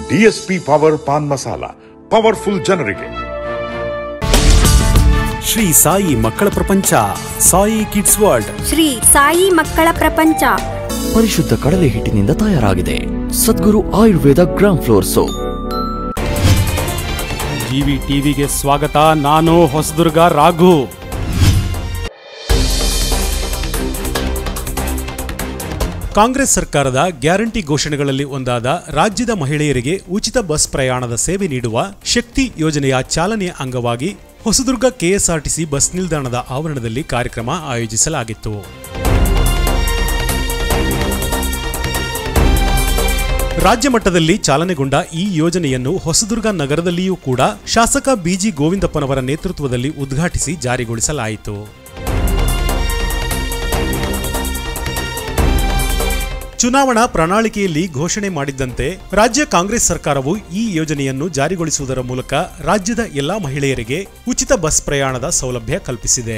DSP power pan masala powerful ಜನರಿಗೆ ಶ್ರೀ ಸಾಯಿ ಮಕ್ಕಳ ಪ್ರಪಂಚ ಸಾಯಿ ಕಿಡ್ಸ್ ವರ್ಲ್ಡ್ ಶ್ರೀ ಸಾಯಿ ಮಕ್ಕಳ ಪ್ರಪಂಚ ಪರಿಶುದ್ಧ ಕಡಲೆ ಹಿಟ್ಟಿನಿಂದ ತಯಾರಾಗಿದೆ Sadguru Ayurveda gram flour soap GV ಟಿವಿಗೆ ಸ್ವಾಗತ ನಾನು ಹೊಸದುರ್ಗ ರಾಘು ಕಾಂಗ್ರೆಸ್ ಸರ್ಕಾರದ ಗ್ಯಾರಂಟಿ ಘೋಷಣೆಗಳಲ್ಲಿ ಒಂದಾದ ರಾಜ್ಯದ ಮಹಿಳೆಯರಿಗೆ ಉಚಿತ ಬಸ್ ಪ್ರಯಾಣದ ಸೇವೆ ನೀಡುವ ಶಕ್ತಿ ಯೋಜನೆಯ ಚಾಲನೆಯ ಅಂಗವಾಗಿ ಹೊಸದುರ್ಗ ಕೆಎಸ್ಆರ್ಟಿಸಿ ಬಸ್ ನಿಲ್ದಾಣದ ಆವರಣದಲ್ಲಿ ಕಾರ್ಯಕ್ರಮ ಆಯೋಜಿಸಲಾಗಿತ್ತು ರಾಜ್ಯ ಮಟ್ಟದಲ್ಲಿ ಚಾಲನೆಗೊಂಡ ಈ ಯೋಜನೆಯನ್ನು ಹೊಸದುರ್ಗ ನಗರದಲ್ಲಿಯೂ ಕೂಡ ಶಾಸಕ ಬಿಜಿ ಗೋವಿಂದಪ್ಪನವರ ನೇತೃತ್ವದಲ್ಲಿ ಉದ್ಘಾಟಿಸಿ ಜಾರಿಗೊಳಿಸಲಾಯಿತು ಚುನಾವಣಾ ಪ್ರಣಾಳಿಕೆಯಲ್ಲಿ ಘೋಷಣೆ ಮಾಡಿದ್ದಂತೆ ರಾಜ್ಯ ಕಾಂಗ್ರೆಸ್ ಸರ್ಕಾರವು ಈ ಯೋಜನೆಯನ್ನು ಜಾರಿಗೊಳಿಸುವುದರ ಮೂಲಕ ರಾಜ್ಯದ ಎಲ್ಲಾ ಮಹಿಳೆಯರಿಗೆ ಉಚಿತ ಬಸ್ ಪ್ರಯಾಣದ ಸೌಲಭ್ಯ ಕಲ್ಪಿಸಿದೆ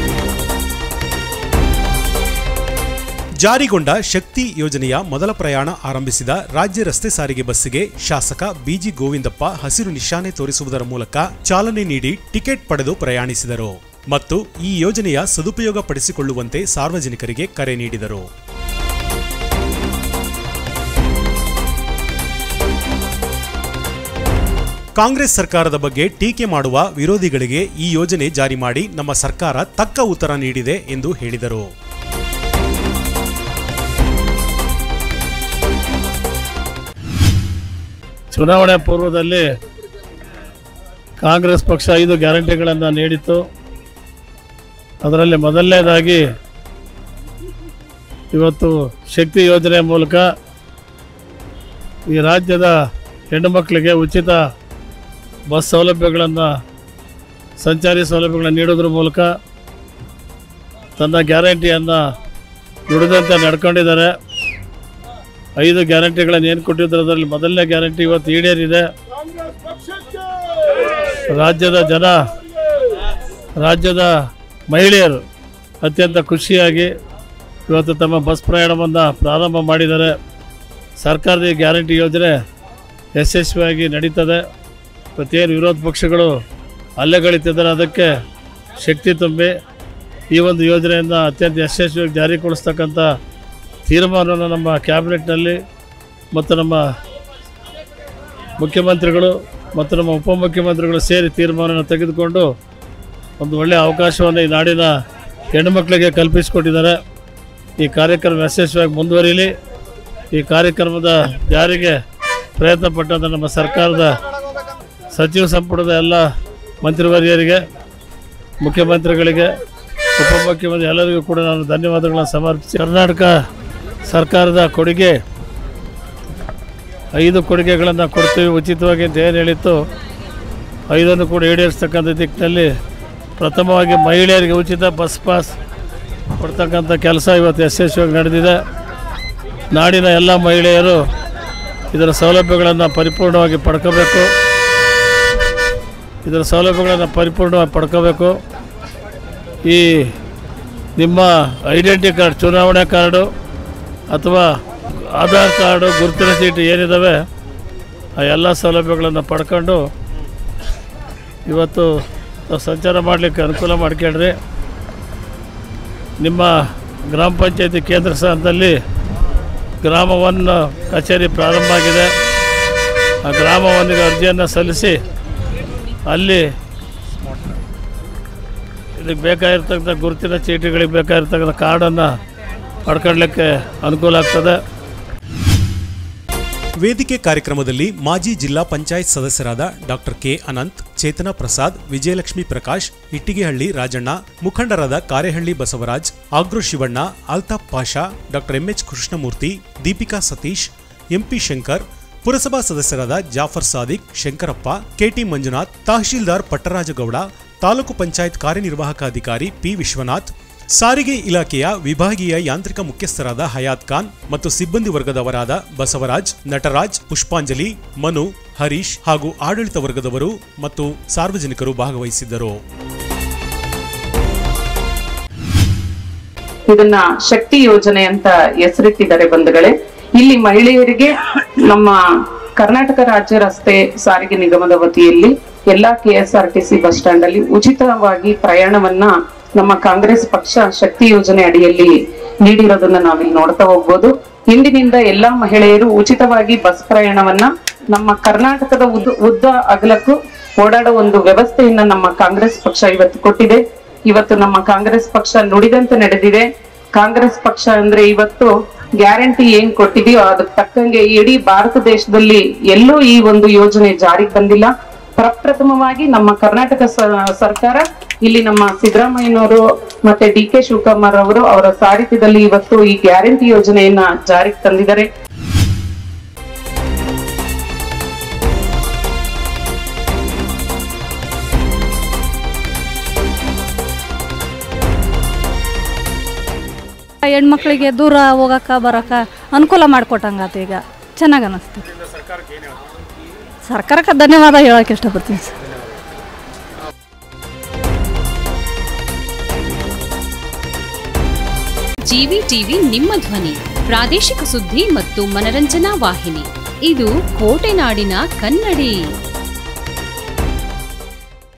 ಜಾರಿಗೊಂಡ ಶಕ್ತಿ ಯೋಜನೆಯ ಮೊದಲ ಪ್ರಯಾಣ ಆರಂಭಿಸಿದ ರಾಜ್ಯ ರಸ್ತೆ ಸಾರಿಗೆ ಬಸ್ಸಿಗೆ ಶಾಸಕ ಬಿಜಿ ಗೋವಿಂದಪ್ಪ ಹಸಿರು ನಿಶಾನೆ ತೋರಿಸುವುದರ ಮೂಲಕ ಚಾಲನೆ ನೀಡಿ ಟಿಕೆಟ್ ಪಡೆದು ಪ್ರಯಾಣಿಸಿದರು ಮತ್ತು ಈ ಯೋಜನೆಯ ಸದುಪಯೋಗ ಪಡಿಸಿಕೊಳ್ಳುವಂತೆ ಸಾರ್ವಜನಿಕರಿಗೆ ಕರೆ ನೀಡಿದರು ಕಾಂಗ್ರೆಸ್ ಸರ್ಕಾರದ ಬಗ್ಗೆ ಟೀಕೆ ಮಾಡುವ ವಿರೋಧಿಗಳಿಗೆ ಈ ಯೋಜನೆ ಜಾರಿ ಮಾಡಿ ನಮ್ಮ ಸರ್ಕಾರ ತಕ್ಕ ಉತ್ತರ ನೀಡಿದೆ ಎಂದು ಹೇಳಿದರು ಚುನಾವಣೆ ಪೂರ್ವದಲ್ಲಿ ಕಾಂಗ್ರೆಸ್ ಪಕ್ಷ ಐದು ಗ್ಯಾರಂಟಿಗಳನ್ನು ನೀಡಿತ್ತು ಅದರಲ್ಲಿ ಮೊದಲನೇದಾಗಿ ಇವತ್ತು ಶಕ್ತಿ ಯೋಜನೆ ಮೂಲಕ ಈ ರಾಜ್ಯದ ಹೆಣ್ಣು ಮಕ್ಕಳಿಗೆ ಉಚಿತ ಬಸ್ ಸೌಲಭ್ಯಗಳನ್ನು ಸಂಚಾರಿ ಸೌಲಭ್ಯಗಳನ್ನು ನೀಡೋದ್ರ ಮೂಲಕ ತನ್ನ ಗ್ಯಾರಂಟಿಯನ್ನು ನುಡಿದಂತೆ ನಡ್ಕೊಂಡಿದ್ದಾರೆ ಐದು ಗ್ಯಾರಂಟಿಗಳನ್ನು ಏನು ಕೊಟ್ಟಿದ್ರು ಅದರಲ್ಲಿ ಮೊದಲನೇ ಗ್ಯಾರಂಟಿ ಇವತ್ತು ಈಡೇರಿದೆ ರಾಜ್ಯದ ಜನ ರಾಜ್ಯದ ಮಹಿಳೆಯರು ಅತ್ಯಂತ ಖುಷಿಯಾಗಿ ಇವತ್ತು ತಮ್ಮ ಬಸ್ ಪ್ರಯಾಣವನ್ನು ಪ್ರಾರಂಭ ಮಾಡಿದ್ದಾರೆ ಸರ್ಕಾರದ ಈ ಗ್ಯಾರಂಟಿ ಯೋಜನೆ ಯಶಸ್ವಿಯಾಗಿ ನಡೀತದೆ ಇವತ್ತೇನು ವಿರೋಧ ಪಕ್ಷಗಳು ಹಲ್ಲೆಗಳಿತಿದ್ದಾರೆ ಅದಕ್ಕೆ ಶಕ್ತಿ ತುಂಬಿ ಈ ಒಂದು ಯೋಜನೆಯನ್ನು ಅತ್ಯಂತ ಯಶಸ್ವಿಯಾಗಿ ಜಾರಿಗೊಳಿಸ್ತಕ್ಕಂಥ ತೀರ್ಮಾನವನ್ನು ನಮ್ಮ ಕ್ಯಾಬಿನೆಟ್ನಲ್ಲಿ ಮತ್ತು ನಮ್ಮ ಮುಖ್ಯಮಂತ್ರಿಗಳು ಮತ್ತು ನಮ್ಮ ಉಪಮುಖ್ಯಮಂತ್ರಿಗಳು ಸೇರಿ ತೀರ್ಮಾನವನ್ನು ತೆಗೆದುಕೊಂಡು ಒಂದು ಒಳ್ಳೆಯ ಅವಕಾಶವನ್ನು ಈ ನಾಡಿನ ಹೆಣ್ಣುಮಕ್ಕಳಿಗೆ ಕಲ್ಪಿಸಿಕೊಟ್ಟಿದ್ದಾರೆ ಈ ಕಾರ್ಯಕ್ರಮ ಯಶಸ್ವಿಯಾಗಿ ಮುಂದುವರಿಯಲಿ ಈ ಕಾರ್ಯಕ್ರಮದ ಜಾರಿಗೆ ಪ್ರಯತ್ನ ಪಟ್ಟಂಥ ನಮ್ಮ ಸರ್ಕಾರದ ಸಚಿವ ಸಂಪುಟದ ಎಲ್ಲ ಮಂತ್ರಿವರ್ಯರಿಗೆ ಮುಖ್ಯಮಂತ್ರಿಗಳಿಗೆ ಉಪಮುಖ್ಯಮಂತ್ರಿ ಎಲ್ಲರಿಗೂ ಕೂಡ ನಾನು ಧನ್ಯವಾದಗಳನ್ನು ಸಮರ್ಪಿಸಿ ಕರ್ನಾಟಕ ಸರ್ಕಾರದ ಕೊಡುಗೆ ಐದು ಕೊಡುಗೆಗಳನ್ನು ಕೊಡ್ತೀವಿ ಉಚಿತವಾಗಿ ಅಂತ ಏನು ಹೇಳಿತ್ತು ಐದನ್ನು ಕೂಡ ಈಡೇರಿಸ್ತಕ್ಕಂಥ ದಿಕ್ಕಿನಲ್ಲಿ ಪ್ರಥಮವಾಗಿ ಮಹಿಳೆಯರಿಗೆ ಉಚಿತ ಬಸ್ ಪಾಸ್ ಕೊಡ್ತಕ್ಕಂಥ ಕೆಲಸ ಇವತ್ತು ಯಶಸ್ವಿಯಾಗಿ ನಡೆದಿದೆ ನಾಡಿನ ಎಲ್ಲ ಮಹಿಳೆಯರು ಇದರ ಸೌಲಭ್ಯಗಳನ್ನು ಪರಿಪೂರ್ಣವಾಗಿ ಪಡ್ಕೋಬೇಕು ಇದರ ಸೌಲಭ್ಯಗಳನ್ನು ಪರಿಪೂರ್ಣವಾಗಿ ಪಡ್ಕೋಬೇಕು ಈ ನಿಮ್ಮ ಐಡೆಂಟಿ ಕಾರ್ಡ್ ಚುನಾವಣೆ ಕಾರ್ಡು ಅಥವಾ ಆಧಾರ್ ಕಾರ್ಡು ಗುರುತಿನ ಚೀಟಿ ಏನಿದ್ದಾವೆ ಆ ಎಲ್ಲ ಸೌಲಭ್ಯಗಳನ್ನು ಪಡ್ಕೊಂಡು ಇವತ್ತು ತಾವು ಸಂಚಾರ ಮಾಡಲಿಕ್ಕೆ ಅನುಕೂಲ ಮಾಡ್ಕೊಳ್ರಿ ನಿಮ್ಮ ಗ್ರಾಮ ಪಂಚಾಯತಿ ಕೇಂದ್ರ ಸ್ಥಾನದಲ್ಲಿ ಗ್ರಾಮ ಒನ್ ಕಚೇರಿ ಪ್ರಾರಂಭ ಆಗಿದೆ ಆ ಗ್ರಾಮ ಒನ್ನಿಗೆ ಅರ್ಜಿಯನ್ನು ಸಲ್ಲಿಸಿ ಅಲ್ಲಿ ಇದಕ್ಕೆ ಬೇಕಾಗಿರ್ತಕ್ಕಂಥ ಗುರುತಿನ ಚೀಟಿಗಳಿಗೆ ಬೇಕಾಗಿರ್ತಕ್ಕಂಥ ಕಾರ್ಡನ್ನು ಪಡ್ಕೊಳ್ಳಿಕ್ಕೆ ಅನುಕೂಲ ಆಗ್ತದೆ ವೇದಿಕೆ ಕಾರ್ಯಕ್ರಮದಲ್ಲಿ ಮಾಜಿ ಜಿಲ್ಲಾ ಪಂಚಾಯತ್ ಸದಸ್ಯರಾದ ಡಾಕ್ಟರ್ ಕೆ ಅನಂತ್ ಚೇತನ ಪ್ರಸಾದ್ ವಿಜಯಲಕ್ಷ್ಮಿ ಪ್ರಕಾಶ್ ಇಟ್ಟಿಗೆಹಳ್ಳಿ ರಾಜಣ್ಣ ಮುಖಂಡರಾದ Karehalli Basavaraj agro Shivanna Altaf Pasha doctor MH Krishnamurthy Deepika Satish MP Shankar ಪುರಸಭಾ ಸದಸ್ಯರಾದ ಜಾಫರ್ ಸಾದಿಕ್ ಶಂಕರಪ್ಪ ಕೆಟಿ ಮಂಜುನಾಥ್ ತಹಶೀಲ್ದಾರ್ ಪಟ್ಟರಾಜಗೌಡ ತಾಲೂಕು ಪಂಚಾಯತ್ ಕಾರ್ಯನಿರ್ವಾಹಕ ಅಧಿಕಾರಿ ಪಿ ವಿಶ್ವನಾಥ್ ಸಾರಿಗೆ ಇಲಾಖೆಯ ವಿಭಾಗೀಯ ಯಾಂತ್ರಿಕ ಮುಖ್ಯಸ್ಥರಾದ ಹಯಾತ್ ಖಾನ್ ಮತ್ತು ಸಿಬ್ಬಂದಿ ವರ್ಗದವರಾದ ಬಸವರಾಜ್ ನಟರಾಜ್ ಪುಷ್ಪಾಂಜಲಿ ಮನು ಹರೀಶ್ ಹಾಗೂ ಆಡಳಿತ ವರ್ಗದವರು ಮತ್ತು ಸಾರ್ವಜನಿಕರು ಭಾಗವಹಿಸಿದ್ದರು ಇದನ್ನ ಶಕ್ತಿ ಯೋಜನೆ ಅಂತ ಹೆಸರಿಟ್ಟಿದ್ದಾರೆ ಬಂಧುಗಳೇ ಇಲ್ಲಿ ಮಹಿಳೆಯರಿಗೆ ನಮ್ಮ ಕರ್ನಾಟಕ ರಾಜ್ಯ ರಸ್ತೆ ಸಾರಿಗೆ ನಿಗಮದ ವತಿಯಲ್ಲಿ ಎಲ್ಲಾ ಕೆಎಸ್ಆರ್ಟಿಸಿ ಬಸ್ ಸ್ಟ್ಯಾಂಡ್ ಅಲ್ಲಿ ಉಚಿತವಾಗಿ ಪ್ರಯಾಣವನ್ನ ನಮ್ಮ ಕಾಂಗ್ರೆಸ್ ಪಕ್ಷ ಶಕ್ತಿ ಯೋಜನೆ ಅಡಿಯಲ್ಲಿ ನೀಡಿರೋದನ್ನ ನಾವಿಲ್ಲಿ ನೋಡ್ತಾ ಹೋಗ್ಬೋದು ಇಂದಿನಿಂದ ಎಲ್ಲಾ ಮಹಿಳೆಯರು ಉಚಿತವಾಗಿ ಬಸ್ ಪ್ರಯಾಣವನ್ನ ನಮ್ಮ ಕರ್ನಾಟಕದ ಉದ್ದ ಉದ್ದ ಅಗಲಕ್ಕೂ ಓಡಾಡೋ ಒಂದು ವ್ಯವಸ್ಥೆಯನ್ನ ನಮ್ಮ ಕಾಂಗ್ರೆಸ್ ಪಕ್ಷ ಇವತ್ತು ಕೊಟ್ಟಿದೆ ಇವತ್ತು ನಮ್ಮ ಕಾಂಗ್ರೆಸ್ ಪಕ್ಷ ನುಡಿದಂತೆ ನಡೆದಿದೆ ಕಾಂಗ್ರೆಸ್ ಪಕ್ಷ ಅಂದ್ರೆ ಇವತ್ತು ಗ್ಯಾರಂಟಿ ಏನ್ ಕೊಟ್ಟಿದೆಯೋ ಅದಕ್ಕೆ ತಕ್ಕಂಗೆ ಇಡೀ ಭಾರತ ದೇಶದಲ್ಲಿ ಎಲ್ಲೂ ಈ ಒಂದು ಯೋಜನೆ ಜಾರಿಗೆ ಬಂದಿಲ್ಲ ಪ್ರಪ್ರಥಮವಾಗಿ ನಮ್ಮ ಕರ್ನಾಟಕ ಸ- ಸರ್ಕಾರ ಇಲ್ಲಿ ನಮ್ಮ ಸಿದ್ದರಾಮಯ್ಯನವರು ಮತ್ತೆ ಡಿ ಕೆ ಶಿವಕುಮಾರ್ ಅವರು ಅವರ ಸಾರಥ್ಯದಲ್ಲಿ ಇವತ್ತು ಈ ಗ್ಯಾರಂಟಿ ಯೋಜನೆಯನ್ನ ಜಾರಿಗೆ ತಂದಿದ್ದಾರೆ ಹೆಣ್ಮಕ್ಳಿಗೆ ದೂರ ಹೋಗಕ್ಕ ಬರಕ್ಕ ಅನುಕೂಲ ಮಾಡಿಕೊಟ್ಟಂಗಾತು ಈಗ ಚೆನ್ನಾಗಿ ಅನ್ನಿಸ್ತು ಸರ್ಕಾರಕ್ಕೆ ಧನ್ಯವಾದ ಹೇಳೋಕೆ ಇಷ್ಟಪಡ್ತೀನಿ ಸರ್ ಜಿವಿ ಟಿವಿ ನಿಮ್ಮ ಧ್ವನಿ ಪ್ರಾದೇಶಿಕ ಸುದ್ದಿ ಮತ್ತು ಮನರಂಜನಾ ವಾಹಿನಿ ಇದು ಕೋಟೆನಾಡಿನ ಕನ್ನಡಿ